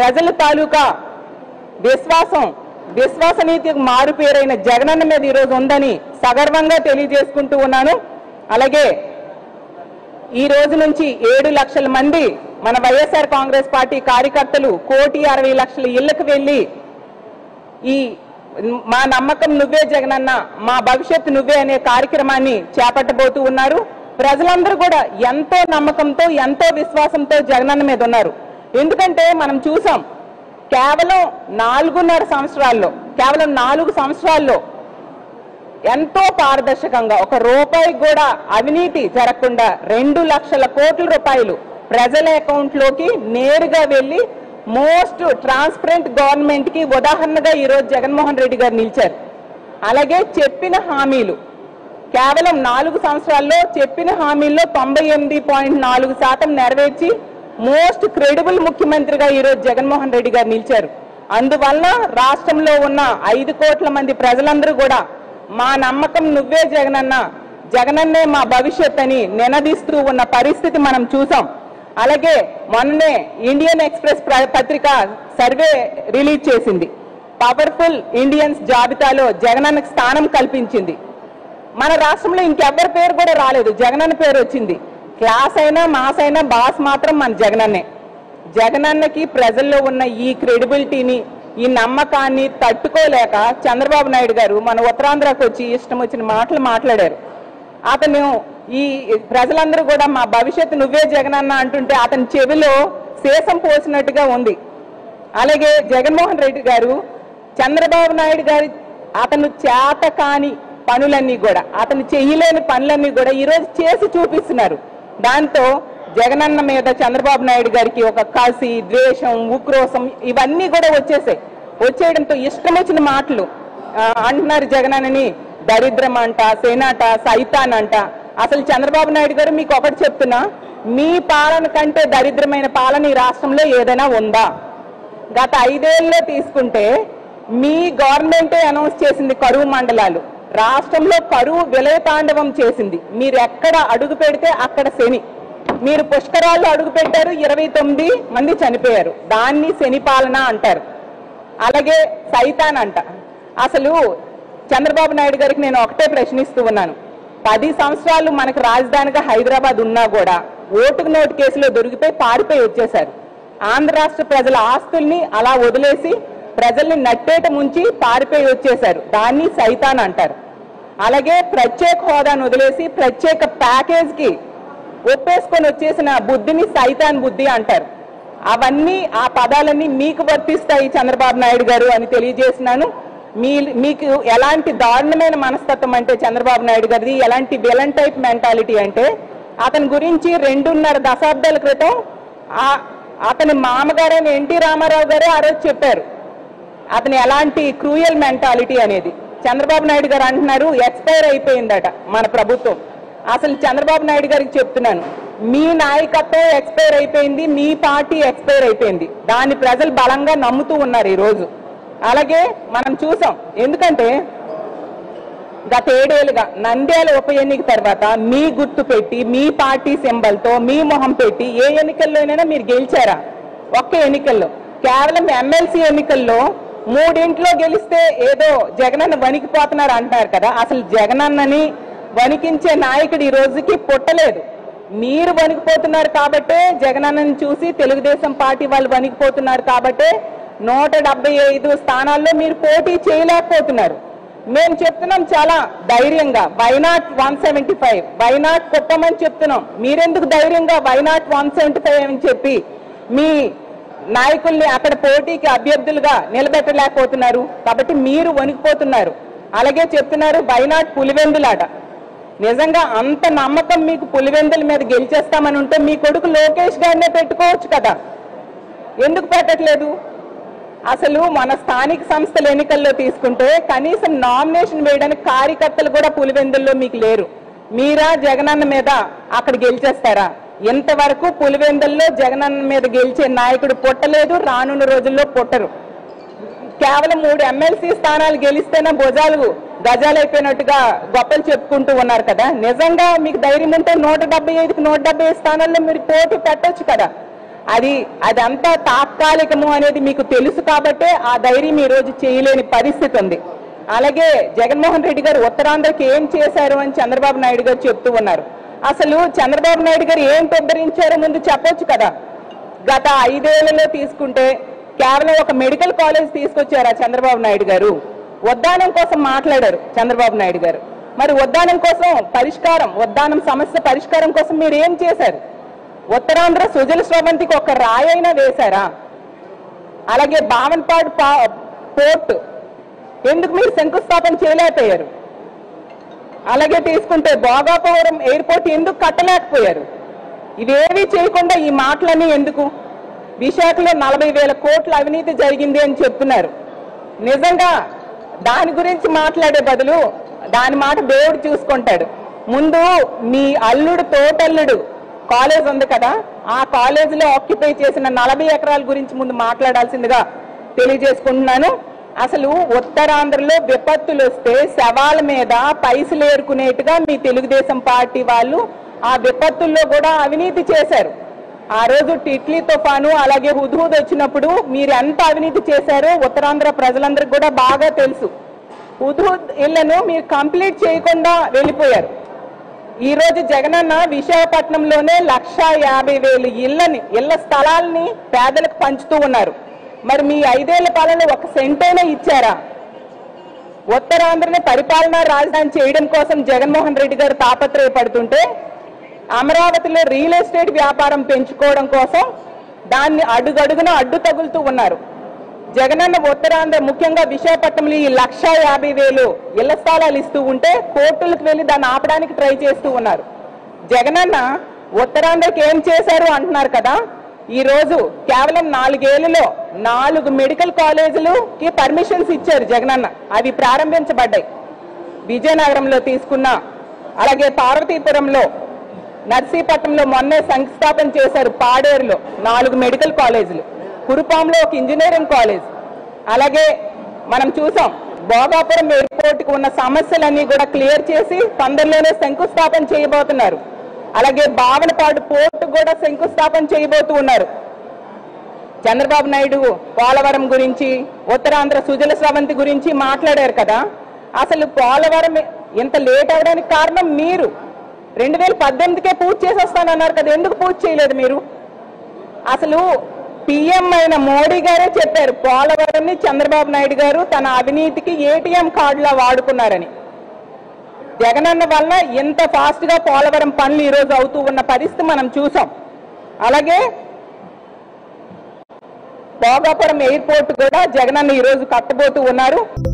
ప్రజల తాలూకా విశ్వాసం విశ్వసనీయతకు మారు పేరైన జగనన్న మీద ఈరోజు ఉందని సగర్వంగా తెలియజేసుకుంటూ ఉన్నాను అలాగే ఈ రోజు నుంచి ఏడు లక్షల మంది మన వైఎస్ఆర్ కాంగ్రెస్ పార్టీ కార్యకర్తలు కోటి అరవై లక్షల ఇళ్లకు వెళ్ళి ఈ మా నమ్మకం నువ్వే జగనన్న మా భవిష్యత్తు నువ్వే అనే కార్యక్రమాన్ని చేపట్టబోతూ ఉన్నారు ప్రజలందరూ కూడా ఎంతో నమ్మకంతో ఎంతో విశ్వాసంతో జగనన్న మీద ఉన్నారు ఎందుకంటే మనం చూసాం కేవలం నాలుగున్నర సంవత్సరాల్లో కేవలం నాలుగు సంవత్సరాల్లో ఎంతో పారదర్శకంగా ఒక రూపాయి కూడా అవినీతి జరగకుండా రెండు లక్షల కోట్ల రూపాయలు ప్రజల అకౌంట్ లోకి నేరుగా వెళ్లి మోస్ట్ ట్రాన్స్పరెంట్ గవర్నమెంట్ కి ఉదాహరణగా ఈరోజు జగన్మోహన్ రెడ్డి గారు నిలిచారు అలాగే చెప్పిన హామీలు కేవలం నాలుగు సంవత్సరాల్లో చెప్పిన హామీల్లో తొంభై ఎనిమిది పాయింట్ నాలుగు శాతం నెరవేర్చి మోస్ట్ క్రెడిబుల్ ముఖ్యమంత్రిగా ఈరోజు జగన్మోహన్ రెడ్డి గారు నిలిచారు అందువల్ల రాష్ట్రంలో ఉన్న ఐదు కోట్ల మంది ప్రజలందరూ కూడా మా నమ్మకం నువ్వే జగనన్న జగనన్నే మా భవిష్యత్ అని నినదిస్తూ ఉన్న పరిస్థితి మనం చూసాం అలాగే మొన్ననే ఇండియన్ ఎక్స్ప్రెస్ ప్ర- పత్రిక సర్వే రిలీజ్ చేసింది పవర్ఫుల్ ఇండియన్స్ జాబితాలో జగనన్నకు స్థానం కల్పించింది మన రాష్ట్రంలో ఇంకెవ్వరి పేరు కూడా రాలేదు జగనన్న పేరు వచ్చింది క్లాస్ అయినా మాస్ అయినా బాస్ మాత్రం మన జగనన్నే జగనన్నకి ప్రజల్లో ఉన్న ఈ క్రెడిబిలిటీని ఈ నమ్మకాన్ని తట్టుకోలేక చంద్రబాబు నాయుడు గారు మన ఉత్తరాంధ్రకు వచ్చి ఇష్టం వచ్చిన మాటలు మాట్లాడారు అతను ఈ ప్రజలందరూ కూడా మా భవిష్యత్తు నువ్వే జగనన్న అంటుంటే అతని చెవిలో శేషం పోసినట్టుగా ఉంది అలాగే జగన్మోహన్ రెడ్డి గారు చంద్రబాబు నాయుడు గారి అతను చేత కాని పనులన్నీ కూడా అతను చేయలేని పనులన్నీ కూడా ఈరోజు చేసి చూపిస్తున్నారు దాంతో జగనన్న మీద చంద్రబాబు నాయుడు గారికి ఒక కసి ద్వేషం ఉక్రోషం ఇవన్నీ కూడా వచ్చేసాయి వచ్చేయడంతో ఇష్టం వచ్చిన మాటలు ఆ, అంటున్నారు జగనన్నని దరిద్రం అంట సేనాట సైతాన్ అంట అసలు చంద్రబాబు నాయుడు గారు మీకు ఒకటి చెప్తున్నా మీ పాలన కంటే దరిద్రమైన పాలన ఈ రాష్ట్రంలో ఏదైనా ఉందా గత ఐదేళ్లలో తీసుకుంటే మీ గవర్నమెంటే అనౌన్స్ చేసింది కరువు మండలాలు రాష్ట్రంలో కరువు విలయతాండవం చేసింది మీరు ఎక్కడ అడుగు పెడితే అక్కడ శని మీరు పుష్కరాల్లో అడుగు పెట్టారు ఇరవై తొమ్మిది మంది చనిపోయారు దాన్ని శని పాలన అంటారు అలాగే సైతాన్ అంట అసలు చంద్రబాబు నాయుడు గారికి నేను ఒకటే ప్రశ్నిస్తూ ఉన్నాను పది సంవత్సరాలు మనకు రాజధానిగా హైదరాబాద్ ఉన్నా కూడా ఓటుకు నోటు కేసులో దొరికిపోయి పారిపోయి వచ్చేశారు ఆంధ్ర రాష్ట్ర ప్రజల ఆస్తుల్ని అలా వదిలేసి ప్రజల్ని నట్టేట ముంచి పారిపోయి వచ్చేశారు దాన్ని సైతాన్ అంటారు అలాగే ప్రత్యేక హోదాను వదిలేసి ప్రత్యేక ప్యాకేజ్ కి ఒప్పేసుకొని వచ్చేసిన బుద్ధిని సైతాన్ బుద్ధి అంటారు అవన్నీ ఆ పదాలన్నీ మీకు వర్తిస్తాయి చంద్రబాబు నాయుడు గారు అని తెలియజేసినాను మీ మీకు ఎలాంటి దారుణమైన మనస్తత్వం అంటే చంద్రబాబు నాయుడు గారిది ఎలాంటి విలన్ టైప్ మెంటాలిటీ అంటే అతని గురించి రెండున్నర దశాబ్దాల క్రితం ఆ- అతని మామగారైన ఎన్టీ రామారావు గారే ఆ రోజు చెప్పారు అతని ఎలాంటి క్రూయల్ మెంటాలిటీ అనేది చంద్రబాబు నాయుడు గారు అంటున్నారు ఎక్స్పైర్ అయిపోయిందట మన ప్రభుత్వం అసలు చంద్రబాబు నాయుడు గారికి చెప్తున్నాను మీ నాయకత్వం ఎక్స్పైర్ అయిపోయింది మీ పార్టీ ఎక్స్పైర్ అయిపోయింది దాన్ని ప్రజలు బలంగా నమ్ముతూ ఉన్నారు ఈ రోజు అలాగే మనం చూసాం ఎందుకంటే గత ఏడేళ్లుగా నంద్యాల ఉప ఎన్నిక తర్వాత మీ గుర్తు పెట్టి మీ పార్టీ సింబల్ తో మీ మొహం పెట్టి ఏ ఎన్నికల్లోనైనా మీరు గెలిచారా ఒక్క ఎన్నికల్లో కేవలం ఎమ్మెల్సీ ఎన్నికల్లో మూడింట్లో గెలిస్తే ఏదో జగనన్న వణికిపోతున్నారు అంటున్నారు కదా అసలు జగనన్నని వణికించే నాయకుడు ఈ రోజుకి పుట్టలేదు మీరు వణికిపోతున్నారు కాబట్టే జగనన్నని చూసి తెలుగుదేశం పార్టీ వాళ్ళు వణికిపోతున్నారు కాబట్టే నూట డెబ్బై ఐదు స్థానాల్లో మీరు పోటీ చేయలేకపోతున్నారు మేము చెప్తున్నాం చాలా ధైర్యంగా why not one seventy five why not కుప్పమని చెప్తున్నాం మీరెందుకు ధైర్యంగా వైనాట్ వన్ సెవెంటీ ఫైవ్ అని చెప్పి మీ నాయకుల్ని అక్కడ పోటీకి అభ్యర్థులుగా నిలబెట్టలేకపోతున్నారు కాబట్టి మీరు వణికిపోతున్నారు అలాగే చెప్తున్నారు వైనాట్ పులివెందులాట నిజంగా అంత నమ్మకం మీకు పులివెందుల మీద గెలిచేస్తామని ఉంటే మీ కొడుకు లోకేష్ గారినే పెట్టుకోవచ్చు కదా ఎందుకు పెట్టట్లేదు అసలు మన స్థానిక సంస్థల ఎన్నికల్లో తీసుకుంటే కనీసం నామినేషన్ వేయడానికి కార్యకర్తలు కూడా పులివెందుల్లో మీకు లేరు మీరా జగనన్న మీద అక్కడ గెలిచేస్తారా ఇంతవరకు పులివెందుల్లో జగనన్న మీద గెలిచే నాయకుడు పుట్టలేదు రానున్న రోజుల్లో పుట్టరు కేవలం మూడు ఎమ్మెల్సీ స్థానాలు గెలిస్తేనే భుజాలు గజాలైపోయినట్టుగా గొప్పలు చెప్పుకుంటూ ఉన్నారు కదా నిజంగా మీకు ధైర్యం ఉంటే నూట డెబ్బై ఐదుకి నూట డెబ్బై ఐదు స్థానాల్లో మీరు పోటీ పెట్టొచ్చు కదా అది అదంతా తాత్కాలికము అనేది మీకు తెలుసు కాబట్టే ఆ ధైర్యం ఈ రోజు చేయలేని పరిస్థితి ఉంది అలాగే జగన్మోహన్ రెడ్డి గారు ఉత్తరాంధ్రకి ఏం చేశారు అని చంద్రబాబు నాయుడు గారు చెప్తూ ఉన్నారు అసలు చంద్రబాబు నాయుడు గారు ఏం ఉద్ధరించారో ముందు చెప్పొచ్చు కదా గత ఐదేళ్లలో తీసుకుంటే కేవలం ఒక మెడికల్ కాలేజ్ తీసుకొచ్చారా చంద్రబాబు నాయుడు గారు ఉద్దానం కోసం మాట్లాడారు చంద్రబాబు నాయుడు గారు మరి ఉద్దానం కోసం పరిష్కారం ఉద్దానం సమస్య పరిష్కారం కోసం మీరు ఏం చేశారు ఉత్తరాంధ్ర సుజల స్రవంతికి ఒక రాయైనా వేశారా అలాగే బావన్పాడు పా- పోర్ట్ ఎందుకు మీరు శంకుస్థాపన చేయలేకపోయారు అలాగే తీసుకుంటే భోగాపురం ఎయిర్పోర్ట్ ఎందుకు కట్టలేకపోయారు ఇవేవి చేయకుండా ఈ మాటలన్నీ ఎందుకు విశాఖలో నలభై వేల కోట్ల అవినీతి జరిగింది అని చెప్తున్నారు నిజంగా దాని గురించి మాట్లాడే బదులు దాని మాట దేవుడు చూసుకుంటాడు ముందు మీ అల్లుడు తోటల్లుడు కాలేజ్ ఉంది కదా ఆ కాలేజీలో ఆక్యుపై చేసిన నలభై ఎకరాల గురించి ముందు మాట్లాడాల్సిందిగా తెలియజేసుకుంటున్నాను అసలు ఉత్తరాంధ్రలో విపత్తులు వస్తే శవాల మీద పైసలు ఏరుకునేట్టుగా మీ తెలుగుదేశం పార్టీ వాళ్ళు ఆ విపత్తుల్లో కూడా అవినీతి చేశారు ఆ రోజు టిట్లీ తుఫాను అలాగే హుద్హుద్ వచ్చినప్పుడు మీరు ఎంత అవినీతి చేశారో ఉత్తరాంధ్ర ప్రజలందరికీ కూడా బాగా తెలుసు హుద్హుద్ ఇళ్లను మీరు కంప్లీట్ చేయకుండా వెళ్ళిపోయారు ఈ రోజు జగనన్న విశాఖపట్నంలోనే లక్ష యాభై వేలు ఇళ్ళని ఇళ్ల స్థలాల్ని పేదలకు పంచుతూ ఉన్నారు మరి మీ ఐదేళ్ల పాలన ఒక సెంటైనా ఇచ్చారా ఉత్తరాంధ్రని పరిపాలనా రాజధాని చేయడం కోసం జగన్మోహన్ రెడ్డి గారు తాపత్రయపడుతుంటే అమరావతిలో రియల్ ఎస్టేట్ వ్యాపారం పెంచుకోవడం కోసం దాన్ని అడుగడుగున అడ్డు తగులుతూ ఉన్నారు జగనన్న ఉత్తరాంధ్ర ముఖ్యంగా విశాఖపట్నంలో ఈ లక్ష యాభై వేలు ఇళ్ల స్థలాలు ఇస్తూ ఉంటే కోర్టులకు వెళ్లి దాన్ని ఆపడానికి ట్రై చేస్తూ ఉన్నారు జగనన్న ఉత్తరాంధ్రకి ఏం చేశారు అంటున్నారు కదా ఈ రోజు కేవలం నాలుగేళ్లలో నాలుగు మెడికల్ కాలేజీలకి పర్మిషన్స్ ఇచ్చారు జగనన్న అవి ప్రారంభించబడ్డాయి విజయనగరంలో తీసుకున్న అలాగే పార్వతీపురంలో నర్సీపట్నంలో మొన్నే శంకుస్థాపన చేశారు పాడేరులో నాలుగు మెడికల్ కాలేజీలు కురుపాంలో ఒక ఇంజనీరింగ్ కాలేజ్ అలాగే మనం చూసాం భోగాపురం ఎయిర్పోర్ట్ కు ఉన్న సమస్యలన్నీ కూడా క్లియర్ చేసి తొందరలోనే శంకుస్థాపన చేయబోతున్నారు అలాగే బావనపాడు పోర్టు కూడా శంకుస్థాపన చేయబోతూ ఉన్నారు చంద్రబాబు నాయుడు పోలవరం గురించి ఉత్తరాంధ్ర సుజల స్రవంతి గురించి మాట్లాడారు కదా అసలు పోలవరం ఇంత లేట్ అవడానికి కారణం మీరు రెండు వేల పద్దెనిమిదికే పూర్తి చేసేస్తానన్నారు కదా ఎందుకు పూర్తి చేయలేదు మీరు అసలు పిఎం అయిన మోడీ గారే చెప్పారు పోలవరంని చంద్రబాబు నాయుడు గారు తన అవినీతికి ఏటీఎం కార్డులా వాడుకున్నారని జగనన్న వల్ల ఎంత ఫాస్ట్ గా పోలవరం పనులు ఈ రోజు అవుతూ ఉన్న పరిస్థితి మనం చూసాం అలాగే భోగాపురం ఎయిర్పోర్ట్ కూడా జగనన్న ఈ రోజు కట్టబోతూ ఉన్నారు